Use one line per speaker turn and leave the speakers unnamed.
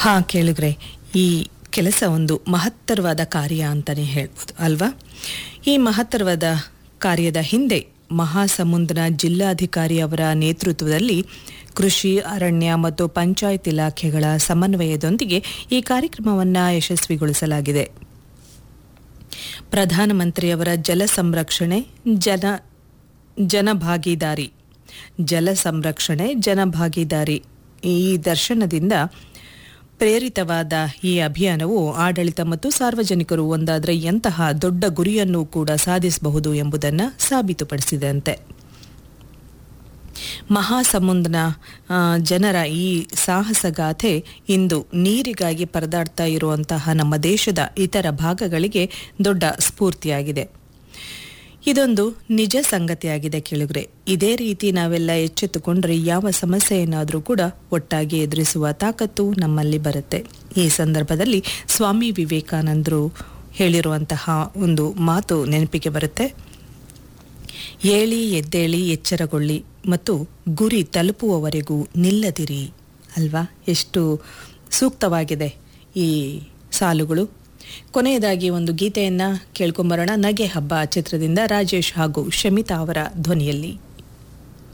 ಹಾ ಕೇಳಿದ್ರೆ ಈ ಕೆಲಸ ಒಂದು ಮಹತ್ತರವಾದ ಕಾರ್ಯ ಅಂತಲೇ ಹೇಳ್ಬೋದು ಅಲ್ವಾ ಈ ಮಹತ್ತರವಾದ ಕಾರ್ಯದ ಹಿಂದೆ ಮಹಾಸಮುಂದನ ಜಿಲ್ಲಾಧಿಕಾರಿ ಅವರ ನೇತೃತ್ವದಲ್ಲಿ ಕೃಷಿ ಅರಣ್ಯ ಮತ್ತು ಪಂಚಾಯತ್ ಇಲಾಖೆಗಳ ಸಮನ್ವಯದೊಂದಿಗೆ ಈ ಕಾರ್ಯಕ್ರಮವನ್ನು ಯಶಸ್ವಿಗೊಳಿಸಲಾಗಿದೆ ಪ್ರಧಾನಮಂತ್ರಿಯವರ ಜಲ ಸಂರಕ್ಷಣೆ ಜನ ಜನಭಾಗೀದಾರಿ ಜಲ ಸಂರಕ್ಷಣೆ ಜನಭಾಗೀದಾರಿ ಈ ದರ್ಶನದಿಂದ ಪ್ರೇರಿತವಾದ ಈ ಅಭಿಯಾನವು ಆಡಳಿತ ಮತ್ತು ಸಾರ್ವಜನಿಕರು ಒಂದಾದರೆ ಎಂತಹ ದೊಡ್ಡ ಗುರಿಯನ್ನು ಕೂಡ ಸಾಧಿಸಬಹುದು ಎಂಬುದನ್ನು ಸಾಬೀತುಪಡಿಸಿದಂತೆ ಮಹಾಸಮುಂದನ ಆ, ಜನರ ಈ ಸಾಹಸಗಾಥೆ ಇಂದು ನೀರಿಗಾಗಿ ಪರದಾಡ್ತಾ ಇರುವಂತಹ ನಮ್ಮ ದೇಶದ ಇತರ ಭಾಗಗಳಿಗೆ ದೊಡ್ಡ ಸ್ಫೂರ್ತಿಯಾಗಿದೆ ಇದೊಂದು ನಿಜ ಸಂಗತಿಯಾಗಿದೆ ಕೇಳಿದ್ರೆ ಇದೇ ರೀತಿ ನಾವೆಲ್ಲ ಎಚ್ಚೆತ್ತುಕೊಂಡ್ರೆ ಯಾವ ಸಮಸ್ಯೆಯನ್ನಾದರೂ ಕೂಡ ಒಟ್ಟಾಗಿ ಎದುರಿಸುವ ತಾಕತ್ತು ನಮ್ಮಲ್ಲಿ ಬರುತ್ತೆ ಈ ಸಂದರ್ಭದಲ್ಲಿ ಸ್ವಾಮಿ ವಿವೇಕಾನಂದರು ಹೇಳಿರುವಂತಹ ಒಂದು ಮಾತು ನೆನಪಿಗೆ ಬರುತ್ತೆ ಏಳಿ ಎದ್ದೇಳಿ ಎಚ್ಚರಗೊಳ್ಳಿ ಮತ್ತು ಗುರಿ ತಲುಪುವವರೆಗೂ ನಿಲ್ಲದಿರಿ ಅಲ್ವಾ ಎಷ್ಟು ಸೂಕ್ತವಾಗಿದೆ ಈ ಸಾಲುಗಳು ಕೊನೆಯದಾಗಿ ಒಂದು ಗೀತೆಯನ್ನ ಕೇಳ್ಕೊಂಬರೋಣ ನಗೆ ಹಬ್ಬ ಚಿತ್ರದಿಂದ ರಾಜೇಶ್ ಹಾಗೂ ಶಮಿತಾ ಅವರ ಧ್ವನಿಯಲ್ಲಿ